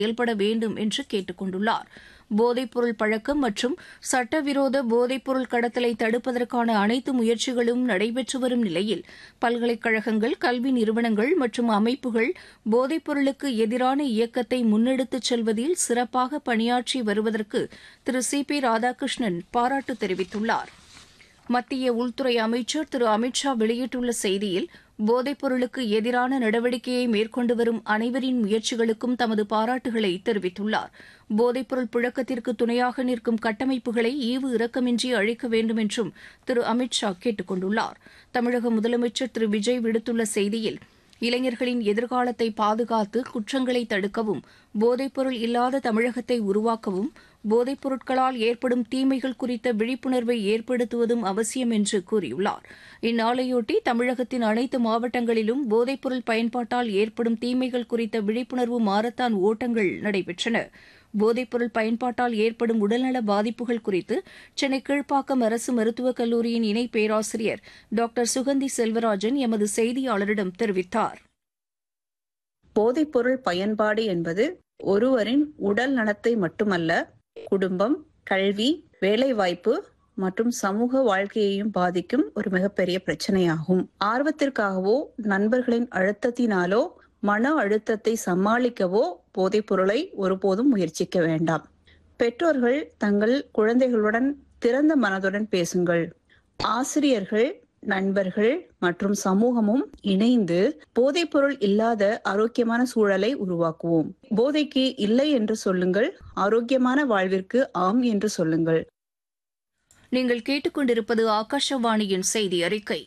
செயல்பட வேண்டும் என்று கேட்டுக் கொண்டுள்ளார் போதைப்பொருள் பழக்கம் மற்றும் சட்டவிரோத போதைப்பொருள் கடத்தலை தடுப்பதற்கான அனைத்து முயற்சிகளும் நடைபெற்று வரும் நிலையில் பல்கலைக்கழகங்கள் கல்வி நிறுவனங்கள் மற்றும் அமைப்புகள் போதைப்பொருளுக்கு எதிரான இயக்கத்தை முன்னெடுத்துச் செல்வதில் சிறப்பாக பணியாற்றி வருவதற்கு திரு சி பி ராதாகிருஷ்ணன் பாராட்டு தெரிவித்துள்ளார் மத்திய உள்துறை அமைச்சர் திரு அமித் ஷா வெளியிட்டுள்ள செய்தியில் போதைப் பொருளுக்கு எதிரான நடவடிக்கையை மேற்கொண்டு வரும் அனைவரின் முயற்சிகளுக்கும் தமது பாராட்டுகளை தெரிவித்துள்ளார் போதைப்பொருள் புழக்கத்திற்கு துணையாக நிற்கும் கட்டமைப்புகளை ஈவு இரக்கமின்றி அழிக்க வேண்டும் என்றும் திரு அமித் ஷா கேட்டுக் கொண்டுள்ளார் தமிழக முதலமைச்சர் திரு விஜய் விடுத்துள்ள செய்தியில் இளைஞர்களின் எதிர்காலத்தை பாதுகாத்து குற்றங்களை தடுக்கவும் போதைப்பொருள் இல்லாத தமிழகத்தை உருவாக்கவும் போதைப் பொருட்களால் ஏற்படும் தீமைகள் குறித்த விழிப்புணர்வை ஏற்படுத்துவதும் அவசியம் என்று கூறியுள்ளார் இந்நாளையொட்டி தமிழகத்தின் அனைத்து மாவட்டங்களிலும் போதைப்பொருள் பயன்பாட்டால் ஏற்படும் தீமைகள் குறித்த விழிப்புணர்வு மாரத்தான் ஓட்டங்கள் நடைபெற்றன போதைப்பொருள் பயன்பாட்டால் ஏற்படும் உடல்நல பாதிப்புகள் குறித்து சென்னை கீழ்ப்பாக்கம் அரசு மருத்துவக் கல்லூரியின் இணை பேராசிரியர் டாக்டர் சுகந்தி செல்வராஜன் எமது செய்தியாளரிடம் தெரிவித்தார் போதைப்பொருள் பயன்பாடு என்பது ஒருவரின் உடல் நலத்தை மட்டுமல்ல குடும்பம் கல்வி வேலைவாய்ப்பு மற்றும் சமூக வாழ்க்கையையும் பாதிக்கும் ஒரு மிகப்பெரிய பிரச்சனையாகும் ஆர்வத்திற்காகவோ நண்பர்களின் அழுத்தத்தினாலோ மன அழுத்தத்தை சமாளிக்கவோ போதைப் பொருளை ஒருபோதும் முயற்சிக்க வேண்டாம் பெற்றோர்கள் தங்கள் குழந்தைகளுடன் திறந்த மனதுடன் பேசுங்கள் ஆசிரியர்கள் நண்பர்கள் மற்றும் சமூகமும் இணைந்து போதைப்பொருள் இல்லாத ஆரோக்கியமான சூழலை உருவாக்குவோம் போதைக்கு இல்லை என்று சொல்லுங்கள் ஆரோக்கியமான வாழ்விற்கு ஆம் என்று சொல்லுங்கள் நீங்கள் கேட்டுக்கொண்டிருப்பது ஆகாஷவாணியின் செய்தி அறிக்கை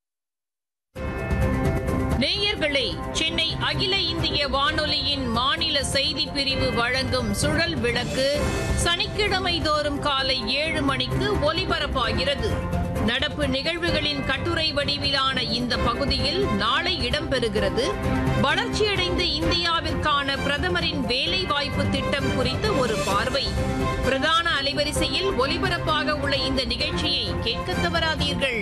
நேயர்களே சென்னை அகில இந்திய வானொலியின் மாநில செய்தி பிரிவு வழங்கும் சுழல் விளக்கு சனிக்கிழமை தோறும் காலை ஏழு மணிக்கு ஒலிபரப்பாகிறது நடப்பு நிகழ்வுகளின் கட்டுரை வடிவிலான இந்த பகுதியில் நாளை இடம்பெறுகிறது வளர்ச்சியடைந்த இந்தியாவிற்கான பிரதமரின் வேலை வாய்ப்பு திட்டம் குறித்த ஒரு பார்வை பிரதான அலைவரிசையில் ஒலிபரப்பாக உள்ள இந்த நிகழ்ச்சியை கேட்க தவறாதீர்கள்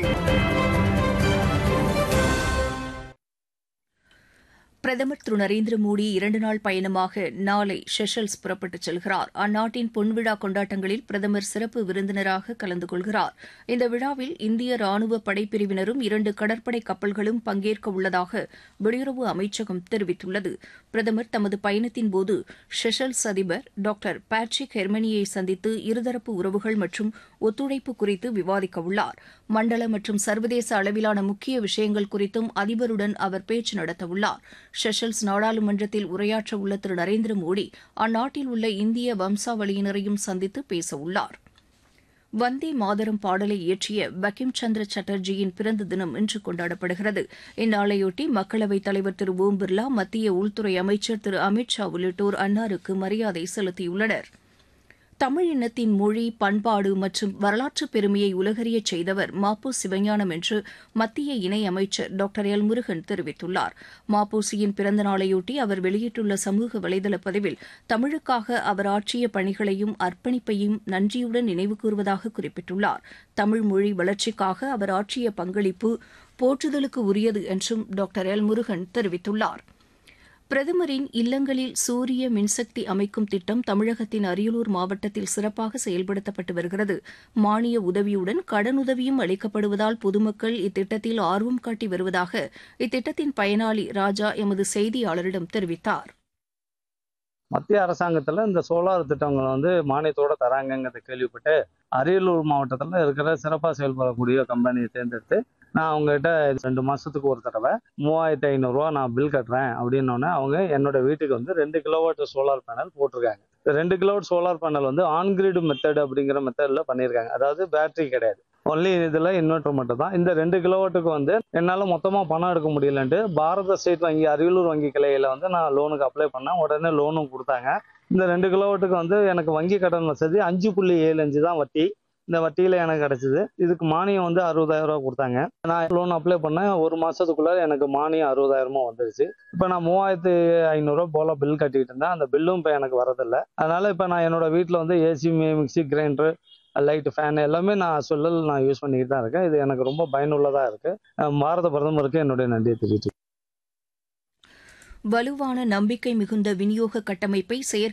பிரதமர் திரு நரேந்திர மோடி இரண்டு நாள் பயணமாக நாளை செஷல்ஸ் புறப்பட்டுச் செல்கிறார் அந்நாட்டின் பொன்விழா கொண்டாட்டங்களில் பிரதமர் சிறப்பு விருந்தினராக கலந்து கொள்கிறார் இந்த விழாவில் இந்திய ராணுவ படைப்பிரிவினரும் இரண்டு கடற்படை கப்பல்களும் பங்கேற்க உள்ளதாக வெளியுறவு அமைச்சகம் தெரிவித்துள்ளது பிரதமர் தமது பயணத்தின்போது செஷல்ஸ் அதிபர் டாக்டர் பேட்ரிக் ஹெர்மனியை சந்தித்து இருதரப்பு உறவுகள் மற்றும் ஒத்துழைப்பு குறித்து விவாதிக்க உள்ளார் மண்டல மற்றும் சர்வதேச அளவிலான முக்கிய விஷயங்கள் குறித்தும் அதிபருடன் அவர் பேச்சு நடத்தவுள்ளார் செஷல்ஸ் நாடாளுமன்றத்தில் உரையாற்ற உள்ள திரு நரேந்திர மோடி அந்நாட்டில் உள்ள இந்திய வம்சாவளியினரையும் சந்தித்து பேசவுள்ளார் வந்தே மாதரம் பாடலை இயற்றிய பக்கிம் சந்திர சட்டர்ஜியின் பிறந்த தினம் இன்று கொண்டாடப்படுகிறது இந்நாளையொட்டி மக்களவைத் தலைவர் திரு ஓம் பிர்லா மத்திய உள்துறை அமைச்சர் திரு அமித் ஷா உள்ளிட்டோர் அன்னாருக்கு மரியாதை செலுத்தியுள்ளனா் தமிழ் இனத்தின் மொழி பண்பாடு மற்றும் வரலாற்று பெருமையை உலகறியச் செய்தவர் மாப்போ சிவஞானம் என்று மத்திய இணை அமைச்சர் டாக்டர் எல் முருகன் தெரிவித்துள்ளார் மாப்போசியின் பிறந்த நாளையொட்டி அவர் வெளியிட்டுள்ள சமூக வலைதள பதிவில் தமிழுக்காக அவர் ஆற்றிய பணிகளையும் அர்ப்பணிப்பையும் நன்றியுடன் நினைவு கூறுவதாக குறிப்பிட்டுள்ளார் தமிழ் மொழி வளர்ச்சிக்காக அவர் ஆற்றிய பங்களிப்பு போற்றுதலுக்கு உரியது என்றும் டாக்டர் எல் முருகன் தெரிவித்துள்ளார் பிரதமரின் இல்லங்களில் சூரிய மின்சக்தி அமைக்கும் திட்டம் தமிழகத்தின் அரியலூர் மாவட்டத்தில் சிறப்பாக செயல்படுத்தப்பட்டு வருகிறது மானிய உதவியுடன் கடனுதவியும் அளிக்கப்படுவதால் பொதுமக்கள் இத்திட்டத்தில் ஆர்வம் காட்டி வருவதாக இத்திட்டத்தின் பயனாளி ராஜா எமது செய்தியாளரிடம் தெரிவித்தார் மத்திய அரசாங்கத்துல இந்த சோலார் திட்டங்களை வந்து மானியத்தோட தராங்கங்கிறத கேள்விப்பட்டு அரியலூர் மாவட்டத்தில் இருக்கிற சிறப்பாக செயல்படக்கூடிய கம்பெனியை தேர்ந்தெடுத்து நான் அவங்ககிட்ட ரெண்டு மாசத்துக்கு ஒரு தடவை மூவாயிரத்தி ஐநூறுரூவா நான் பில் கட்டுறேன் அப்படின்னோடனே அவங்க என்னோட வீட்டுக்கு வந்து ரெண்டு கிலோவாட் சோலார் பேனல் போட்டிருக்காங்க ரெண்டு கிலோவாட் சோலார் பேனல் வந்து ஆன்கிரிட் மெத்தட் அப்படிங்கிற மெத்தடில் பண்ணியிருக்காங்க அதாவது பேட்டரி கிடையாது ஒன்லி இதில் இன்வெர்டர் மட்டும் தான் இந்த ரெண்டு கிலோவாட்டுக்கு வந்து என்னால் மொத்தமாக பணம் எடுக்க முடியலன்ட்டு பாரத ஸ்டேட் வங்கி அரியலூர் வங்கி கிளையில வந்து நான் லோனுக்கு அப்ளை பண்ணேன் உடனே லோனும் கொடுத்தாங்க இந்த ரெண்டு கிலோவாட்டுக்கு வந்து எனக்கு வங்கி கடன் வசதி அஞ்சு புள்ளி ஏழு அஞ்சு தான் வட்டி இந்த வட்டியில எனக்கு கிடைச்சது இதுக்கு மானியம் வந்து அறுபதாயிரம் ரூபா கொடுத்தாங்க நான் லோன் அப்ளை பண்ணேன் ஒரு மாசத்துக்குள்ள எனக்கு மானியம் அறுபதாயிரமா வந்துருச்சு இப்போ நான் மூவாயிரத்து ஐநூறுரூவா போல பில் கட்டிட்டு இருந்தேன் அந்த பில்லும் இப்போ எனக்கு வரதில்லை அதனால இப்போ நான் என்னோட வீட்டில் வந்து AC mixie grinder light fan எல்லாமே நான் சொல்லல் நான் யூஸ் பண்ணிக்கிட்டு தான் இருக்கேன் இது எனக்கு ரொம்ப பயனுள்ளதாக இருக்கு பாரத பிரதமருக்கு என்னுடைய நன்றியை தெரிவித்து வலுவான நம்பிக்கை மிகுந்த விநியோக கட்டமைப்பை செயற்கை